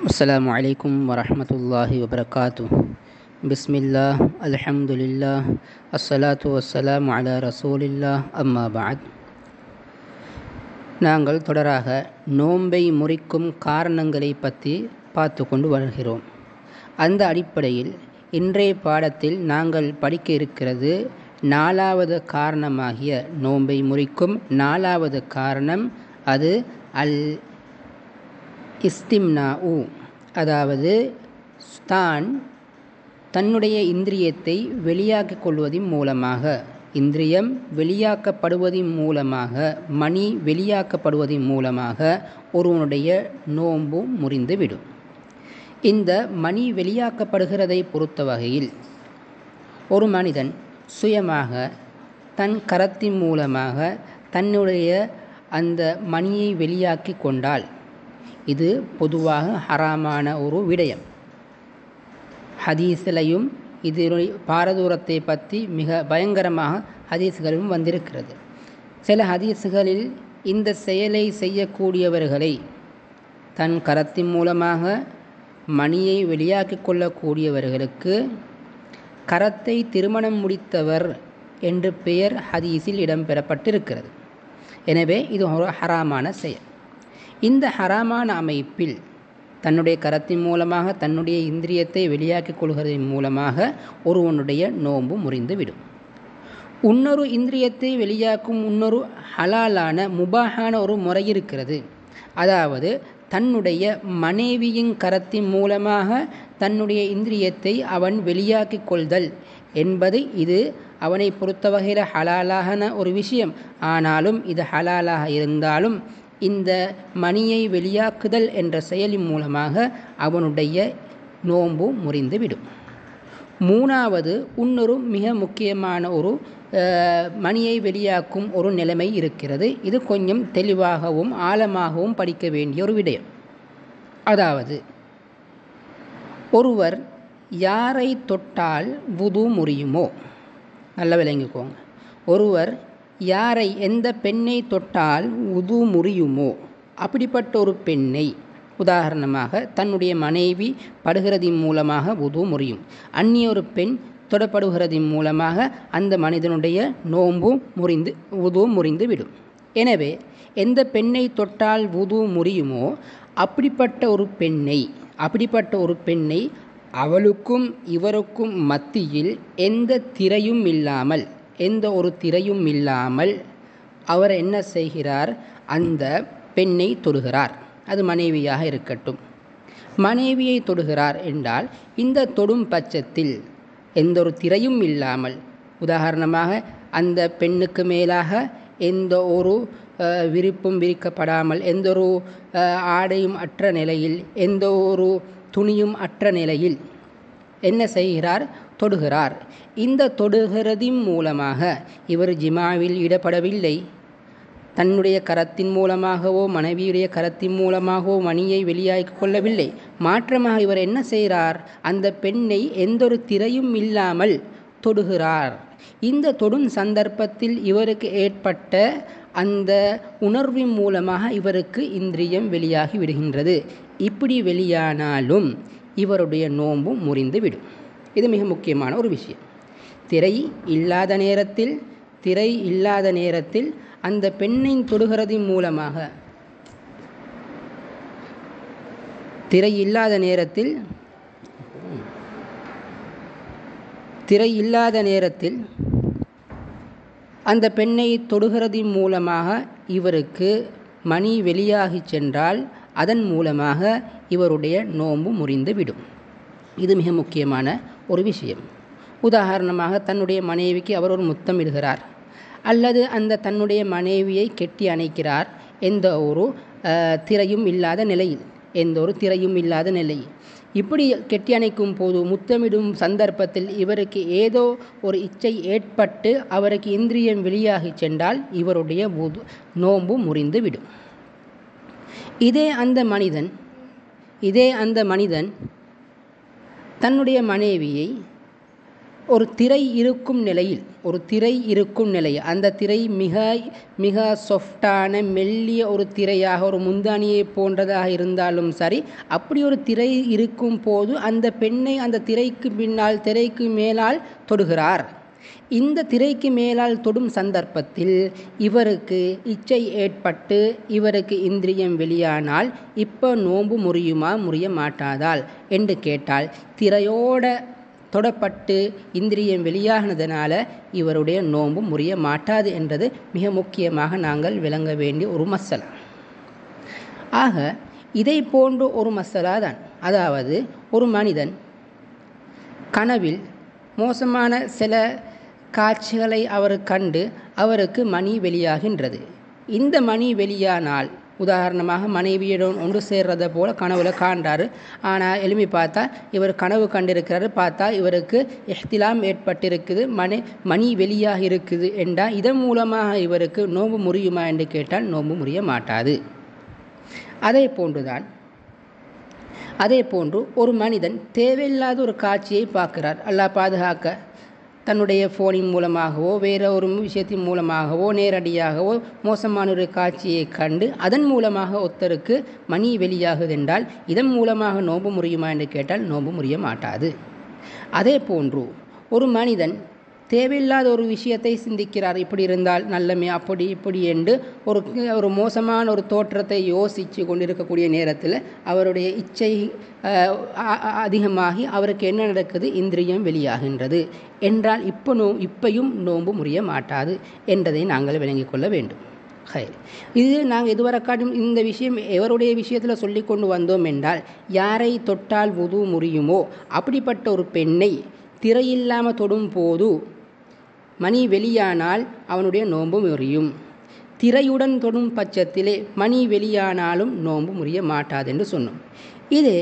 السلام عليكم ورحمة الله وبركاته بسم الله الحمد لله الصلاة والسلام على رسول الله أما بعد நாங்கள் தொடராக நோன்பை முறிக்கும் காரணங்களை பற்றி பார்த்து கொண்டு வருகிறோம் அந்த அடிப்படையில் இன்றைய பாடத்தில் நாங்கள் படிக்க இருக்கிறது நாலாவது காரணமாகிய நோன்பை முறிக்கும் நாலாவது காரணம் அது அல் இஸ்திம்னாஉ அதாவது தான் தன்னுடைய இந்திரியத்தை வெளியாக்கிக் கொள்வதன் மூலமாக இந்திரியம் வெளியாக்கப்படுவதன் மூலமாக மணி வெளியாக்கப்படுவதன் மூலமாக ஒருவனுடைய நோன்பு முறிந்துவிடும் இந்த மணி வெளியாக்கப்படுகிறதை பொறுத்த வகையில் ஒரு மனிதன் சுயமாக தன் கரத்தின் மூலமாக தன்னுடைய அந்த மணியை வெளியாக்கி கொண்டால் இது பொதுவாக ஹராமான ஒரு விடயம் ஹதீஸிலையும் இதனுடைய பாரதூரத்தை பற்றி மிக பயங்கரமாக ஹதீஸ்களும் வந்திருக்கிறது சில ஹதீஸுகளில் இந்த செயலை செய்யக்கூடியவர்களை தன் கரத்தின் மூலமாக மணியை வெளியாக்கி கொள்ளக்கூடியவர்களுக்கு கரத்தை திருமணம் முடித்தவர் என்று பெயர் ஹதீஸில் இடம்பெறப்பட்டிருக்கிறது எனவே இது ஒரு ஹராமான செயல் இந்த ஹராமான அமைப்பில் தன்னுடைய கரத்தின் மூலமாக தன்னுடைய இந்திரியத்தை வெளியாக்கிக் கொள்கிறதன் மூலமாக ஒருவனுடைய நோன்பு முறிந்துவிடும் இன்னொரு இந்திரியத்தை வெளியாக்கும் இன்னொரு ஹலாலான முபாகான ஒரு முறை இருக்கிறது அதாவது தன்னுடைய மனைவியின் கரத்தின் மூலமாக தன்னுடைய இந்திரியத்தை அவன் வெளியாக்கி கொள்தல் என்பது இது அவனை பொறுத்த வகையில் ஹலாலான ஒரு விஷயம் ஆனாலும் இது ஹலாலாக இருந்தாலும் இந்த மணியை வெளியாக்குதல் என்ற செயலின் மூலமாக அவனுடைய நோன்பு முறிந்துவிடும் மூணாவது இன்னொரு மிக முக்கியமான ஒரு மணியை வெளியாக்கும் ஒரு நிலைமை இருக்கிறது இது கொஞ்சம் தெளிவாகவும் ஆழமாகவும் படிக்க வேண்டிய ஒரு விடயம் அதாவது ஒருவர் யாரை தொட்டால் வுது முறியுமோ நல்ல விளங்கிக்கோங்க ஒருவர் யாரை எந்த பெண்ணை தொட்டால் உது முறியுமோ அப்படிப்பட்ட ஒரு பெண்ணை உதாரணமாக தன்னுடைய மனைவி படுகிறதின் மூலமாக உது முறியும் அந்நிய ஒரு பெண் தொடப்படுகிறதின் மூலமாக அந்த மனிதனுடைய நோன்பு முறிந்து உது முறிந்து விடும் எனவே எந்த பெண்ணை தொட்டால் உது முறியுமோ அப்படிப்பட்ட ஒரு பெண்ணை அப்படிப்பட்ட ஒரு பெண்ணை அவளுக்கும் இவருக்கும் மத்தியில் எந்த திரையும் இல்லாமல் எந்த ஒரு திரையும் இல்லாமல் அவர் என்ன செய்கிறார் அந்த பெண்ணை தொடுகிறார் அது மனைவியாக இருக்கட்டும் மனைவியை தொடுகிறார் என்றால் இந்த தொடும் பட்சத்தில் எந்த ஒரு திரையும் இல்லாமல் உதாரணமாக அந்த பெண்ணுக்கு மேலாக எந்த ஒரு விரிப்பும் விரிக்கப்படாமல் எந்த ஒரு ஆடையும் அற்ற நிலையில் எந்த ஒரு துணியும் அற்ற நிலையில் என்ன செய்கிறார் தொடுகிறார் இந்த தொடுகிறதின் மூலமாக இவர் ஜிமாவில் ஈடுபடவில்லை தன்னுடைய கரத்தின் மூலமாகவோ மனைவியுடைய கரத்தின் மூலமாகவோ மணியை வெளியாகி கொள்ளவில்லை மாற்றமாக இவர் என்ன செய்கிறார் அந்த பெண்ணை எந்த ஒரு திரையும் இல்லாமல் தொடுகிறார் இந்த தொடும் சந்தர்ப்பத்தில் இவருக்கு ஏற்பட்ட அந்த உணர்வின் மூலமாக இவருக்கு இந்திரியம் வெளியாகி விடுகின்றது இப்படி வெளியானாலும் இவருடைய நோன்பு முறிந்து விடும் இது மிக முக்கியமான ஒரு விஷயம் திரை இல்லாத நேரத்தில் திரை இல்லாத நேரத்தில் அந்த பெண்ணின் தொடுகிறதின் மூலமாக திரை இல்லாத நேரத்தில் திரை இல்லாத நேரத்தில் அந்த பெண்ணை தொடுகிறதின் மூலமாக இவருக்கு மணி வெளியாகி சென்றால் அதன் மூலமாக இவருடைய நோன்பு முறிந்து விடும் இது மிக முக்கியமான ஒரு விஷயம் உதாரணமாக தன்னுடைய மனைவிக்கு அவர் ஒரு முத்தம் இடுகிறார் அல்லது அந்த தன்னுடைய மனைவியை கெட்டி அணைக்கிறார் எந்த ஒரு திரையும் இல்லாத நிலையில் எந்த ஒரு திரையும் இல்லாத நிலையில் இப்படி கெட்டி அணைக்கும் போது முத்தமிடும் சந்தர்ப்பத்தில் இவருக்கு ஏதோ ஒரு இச்சை ஏற்பட்டு அவருக்கு இந்திரியம் வெளியாகி சென்றால் இவருடைய நோன்பு முறிந்து விடும் இதே அந்த மனிதன் இதே அந்த மனிதன் தன்னுடைய மனைவியை ஒரு திரை இருக்கும் நிலையில் ஒரு திரை இருக்கும் நிலை அந்த திரை மிக மிக சொஃப்டான மெல்லிய ஒரு திரையாக ஒரு முந்தானியை போன்றதாக இருந்தாலும் சரி அப்படி ஒரு திரை இருக்கும் போது அந்த பெண்ணை அந்த திரைக்கு பின்னால் திரைக்கு மேலால் தொடுகிறார் இந்த திரைக்கு மேலால் தொடும் சந்தர்ப்பத்தில் இவருக்கு இச்சை ஏற்பட்டு இவருக்கு இந்திரியம் வெளியானால் இப்போ நோன்பு முறியுமா முறிய மாட்டாதால் என்று கேட்டால் திரையோட தொடப்பட்டு இந்திரியம் வெளியாகினதுனால இவருடைய நோன்பு முறிய மாட்டாது என்றது மிக முக்கியமாக நாங்கள் விளங்க வேண்டிய ஒரு மசலா ஆக இதை போன்ற ஒரு மசலா தான் அதாவது ஒரு மனிதன் கனவில் மோசமான சில காட்சிகளை அவர் கண்டு அவருக்கு மணி வெளியாகின்றது இந்த மணி வெளியானால் உதாரணமாக மனைவியிடம் ஒன்று சேர்றதை போல கனவுல காண்றாரு ஆனால் எழுப்பி பார்த்தா இவர் கனவு கண்டிருக்கிறாரு பார்த்தா இவருக்கு எஹ்திலாம் ஏற்பட்டிருக்குது மணி மணி வெளியாக இருக்குது என்றால் இதன் மூலமாக இவருக்கு நோன்பு முறியுமா என்று கேட்டால் நோன்பு முறிய மாட்டாது அதே போன்றுதான் அதே போன்று ஒரு மனிதன் தேவையில்லாத ஒரு காட்சியை பார்க்கிறார் அல்லாஹ் பாதுகாக்க தன்னுடைய ஃபோனின் மூலமாகவோ வேறு ஒரு விஷயத்தின் மூலமாகவோ நேரடியாகவோ மோசமான ஒரு காட்சியை கண்டு அதன் மூலமாக ஒருத்தருக்கு மணி வெளியாகுதென்றால் இதன் மூலமாக நோன்பு முறியுமா என்று கேட்டால் நோன்பு முறிய மாட்டாது அதே போன்று ஒரு மனிதன் தேவையில்லாத ஒரு விஷயத்தை சிந்திக்கிறார் இப்படி இருந்தால் நல்லமே அப்படி இப்படி என்று ஒரு ஒரு மோசமான ஒரு தோற்றத்தை யோசித்து கொண்டிருக்கக்கூடிய நேரத்தில் அவருடைய இச்சை அதிகமாகி அவருக்கு என்ன நடக்குது இந்திரியம் வெளியாகின்றது என்றால் இப்போ நோ இப்பையும் நோன்பு முறிய மாட்டாது என்றதை நாங்கள் விளங்கிக் கொள்ள வேண்டும் ஹை இது நாங்கள் இதுவரை காட்டும் இந்த விஷயம் எவருடைய விஷயத்தில் சொல்லி கொண்டு வந்தோம் என்றால் யாரை தொட்டால் உது முறியுமோ அப்படிப்பட்ட ஒரு பெண்ணை திரையில்லாமல் தொடும் போது மணி வெளியானால் அவனுடைய நோன்பு முறியும் திரையுடன் தொடும் பட்சத்திலே மணி வெளியானாலும் நோன்பு முறிய மாட்டாது என்று சொன்னோம் இது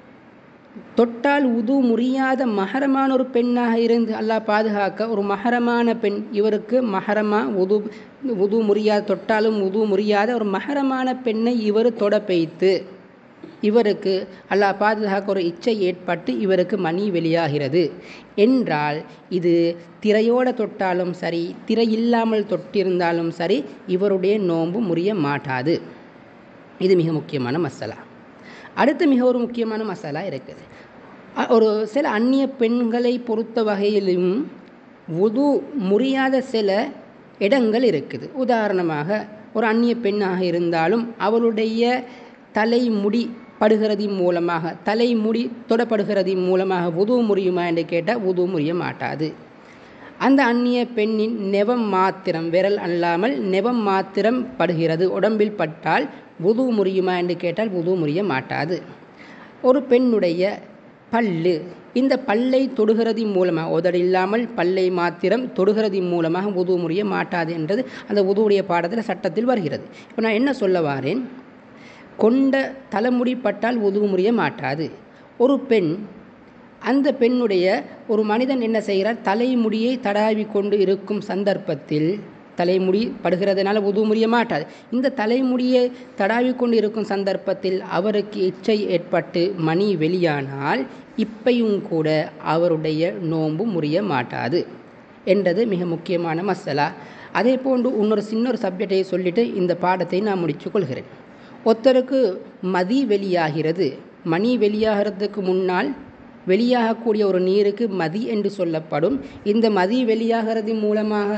தொட்டால் உது முறியாத மகரமான ஒரு பெண்ணாக இருந்து அல்லாஹ் பாதுகாக்க ஒரு மகரமான பெண் இவருக்கு மகரமா உது உது முறியாத தொட்டாலும் உது முறியாத ஒரு மகரமான பெண்ணை இவர் தொட பெய்த்து இவருக்கு அல்லாஹ் பாதுகாக்க ஒரு இச்சை ஏற்பட்டு இவருக்கு மணி வெளியாகிறது என்றால் இது திரையோட தொட்டாலும் சரி திரை இல்லாமல் தொட்டிருந்தாலும் சரி இவருடைய நோன்பு முறிய மாட்டாது இது மிக முக்கியமான மசாலா அடுத்து மிக ஒரு முக்கியமான மசாலா இருக்குது ஒரு சில அந்நிய பெண்களை பொறுத்த வகையிலும் உது முறியாத சில இடங்கள் இருக்குது உதாரணமாக ஒரு அந்நிய பெண்ணாக இருந்தாலும் அவளுடைய தலைமுடி படுகிறதின் மூலமாக தலைமுடி தொடப்படுகிறதின் மூலமாக உது முறியுமா என்று கேட்டால் உது முறிய மாட்டாது அந்த அந்நிய பெண்ணின் நெவம் மாத்திரம் விரல் அல்லாமல் நெவம் மாத்திரம் படுகிறது உடம்பில் பட்டால் உது முறியுமா என்று கேட்டால் உது முறிய மாட்டாது ஒரு பெண்ணுடைய பல்லு இந்த பல்லை தொடுகிறதின் மூலமாக உதடு இல்லாமல் பல்லை மாத்திரம் தொடுகிறதின் மூலமாக உது முறிய மாட்டாது என்றது அந்த உதுவுடைய பாடத்தில் சட்டத்தில் வருகிறது இப்போ நான் என்ன சொல்ல வாரேன் கொண்ட தலைமுடி பட்டால் உதவு முறிய மாட்டாது ஒரு பெண் அந்த பெண்ணுடைய ஒரு மனிதன் என்ன செய்கிறார் தலைமுடியை தடாவி கொண்டு இருக்கும் சந்தர்ப்பத்தில் தலைமுடி படுகிறதுனால உதவு முறிய மாட்டாது இந்த தலைமுடியை தடாவி கொண்டு இருக்கும் சந்தர்ப்பத்தில் அவருக்கு இச்சை ஏற்பட்டு மணி வெளியானால் இப்பையும் கூட அவருடைய நோன்பு முறிய மாட்டாது என்றது மிக முக்கியமான மசலா அதே போன்று இன்னொரு சின்ன ஒரு சப்ஜெக்டை சொல்லிட்டு இந்த பாடத்தை நான் முடித்து கொள்கிறேன் ஒருத்தருக்கு மதி வெளியாகிறது மணி வெளியாகிறதுக்கு முன்னால் வெளியாகக்கூடிய ஒரு நீருக்கு மதி என்று சொல்லப்படும் இந்த மதி வெளியாகிறதின் மூலமாக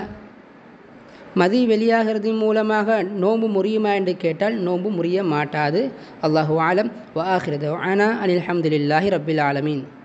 மதி வெளியாகிறதின் மூலமாக நோன்பு முறியுமா என்று கேட்டால் நோன்பு முறிய மாட்டாது அல்லாஹு ஆலம் வாஹிரது ஆனா அனில் அஹமதுல்லாஹி ரபில் ஆலமீன்